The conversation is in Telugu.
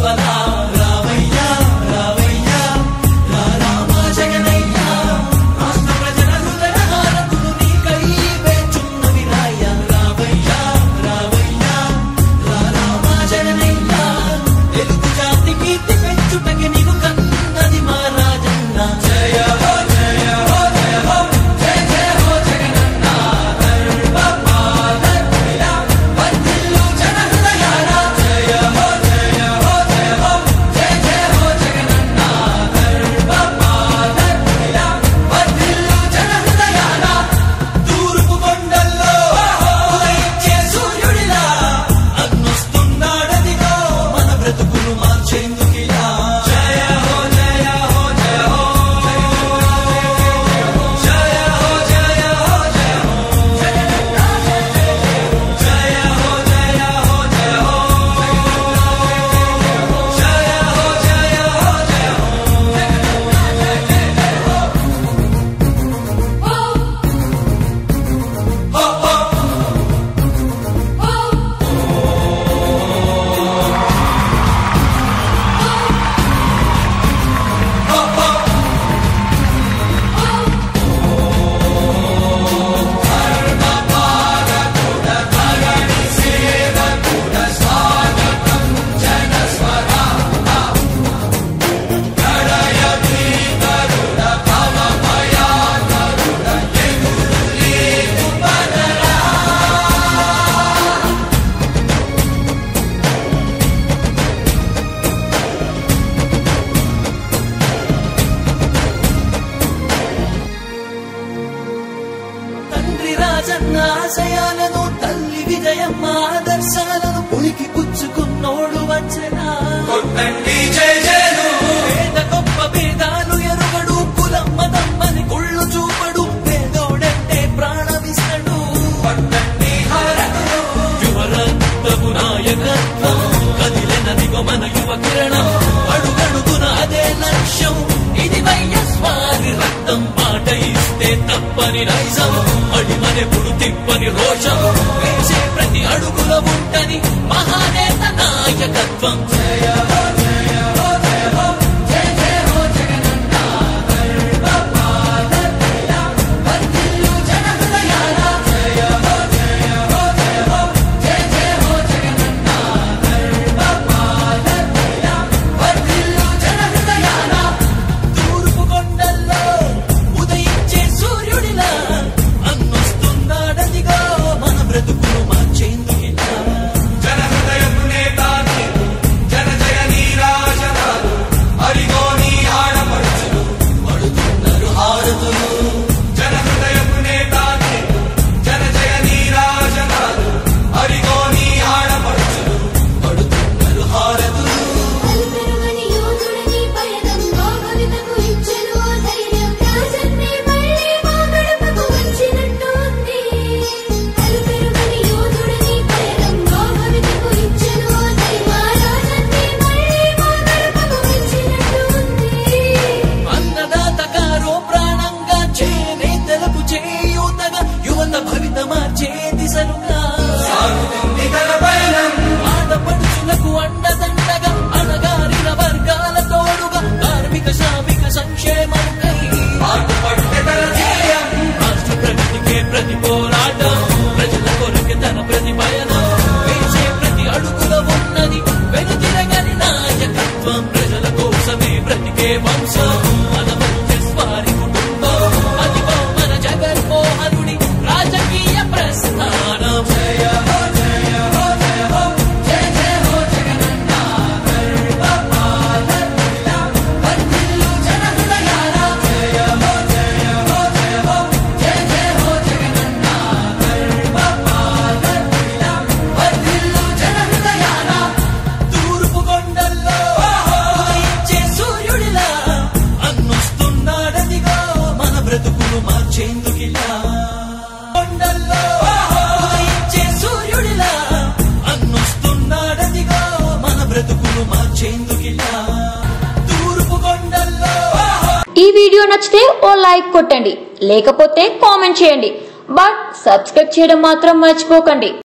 కొలువలా రావయ్యా రావయ్యా రా రామ జగనయ్య రాష్ట్ర ప్రజల హృదయ హారతులు నీకై వేచున్నవి రాయ రావయ్యా రావయ్యా రా రామ జగనయ్య తెలుగు జాతి కీర్తి పెంచుటకి నీకు కన్నది మా రాజన్న జయ హో జయ హో జయ హో జయ జయ హో జగనన్న ధర్మపాలకుడా, వర్ధిల్లు జన హృదయాల. జయ హో జయ హో జయ హో జయ జయ హో జగనన్న ధర్మపాలకుడా, వర్ధిల్లు జన హృదయాల. తూర్పు కొండల్లో ఉదయించే సూర్యుడిలా అన్నొస్తున్నాడదిగో మన బ్రతుకులు మార్చేందుకిలా జయ హో జయ హో జయ హో జయ హో జయ హో జయ హో జయ హో జయ హో జయ హో జయ హో హో హో హో హో తండ్రి రాజన్న ఆశయాలను తల్లి విజయమ్మ ఆదర్శాలను పులికి పుచ్చుకున్నోడు వచ్చనా కొట్టండి జయ జయలు పేద గొప్ప భేదాలు ఎరుగడు కులం మతమ్మని కుళ్ళు చూపడు పేదోడంటే ప్రాణమిస్తడు పట్టండి హారతులు యువరక్తపు నాయకత్వం కదిలినదిగో మన యువ కిరణం అడుగడుగున అదే లక్ష్యం ఇది వైఎస్వారి రక్తం మాట ఇస్తే తప్పని నైజం అడిమనెప్పుడు తిప్పని రోషం వేసే ప్రతి అడుగుల ఉంటని మహానేత నాయకత్వం జయ హో జయ హో జయ హో జయ జయ హో జగనన్న ధర్మపాలకుడా, వర్ధిల్లు జన హృదయాల. జయ హో జయ హో జయ హో జయ జయ హో జగనన్న ధర్మపాలకుడా, వర్ధిల్లు జన హృదయాల. తూర్పు కొండల్లో ఉదయించే సూర్యుడిలా అన్నొస్తున్నాడదిగో మన బ్రతుకులు మార్చేందుకిలా జన హృదయపు నేత నీవు, జన జయ నీరాజనాలు అరిగో నీ ఆడపడుచులు పడుతున్నారు హారతులు జన హృదయపు నేత నీవు, జన జయ నీరాజనాలు అరిగో నీ ఆడపడుచులు పడుతున్నారు హారతులు అలుపెరుగని యోధుడని పయనంలో భవితకు ఇచ్చెను ఓ ధైర్యం. రాజన్నే మళ్ళీ మా గడపకు వచ్చినట్టు ఉంది. అలుపెరుగని యోధుడని పయనంలో భవితకు ఇచ్చెను ఓ ధైర్యం. మా రాజన్నే మళ్ళీ మా గడపకు వచ్చినట్టు ఉంది. అన్నదాత కారో ప్రాణంగా చేనేతలకు చేయూతగా యువత భవిత మార్చే దిశలుగా సాగుతుంది తన పయనం ఆడపడుచులకు అండదండగా అణగారిన వర్గాల తోడుగా కార్మిక శ్రామిక సంక్షేమంకై పాటుపడితే తన ధ్యేయం రాష్ట్ర ప్రగతికే ప్రతి పోరాటం ప్రజల కొరకే తన ప్రతి పయనం వేసే ప్రతి అడుగుల ఉన్నది వెనుతిరగని నాయకత్వం ప్రజల కోసమే బ్రతికే వంశం మన వారి కుటుంబం అది మన జగన్మోహనుడి రాజకీయ ప్రస్థానం జయ హో జయ హో జయ హో జయ జయ హో జగనన్న ధర్మపాలకుడా, వర్ధిల్లు జన హృదయాల. జయ హో జయ హో జయ హో జయ జయ హో జగనన్న ధర్మపాలకుడా, వర్ధిల్లు జన హృదయాల. తూర్పు కొండల్లో ఉదయించే సూర్యుడిలా అన్నొస్తున్నాడదిగో మన బ్రతుకులు మార్చేందుకిలా కొండల్లో ఉదయించే సూర్యుడిలా అన్నొస్తున్నాడదిగో మన బ్రతుకులు మార్చేందుకిలా తూర్పు కొండల్లో ఈ వీడియో నచ్చితే ఓ లైక్ కొట్టండి లేకపోతే కామెంట్ చేయండి బట్ సబ్స్క్రైబ్ చేయడం మాత్రం మర్చిపోకండి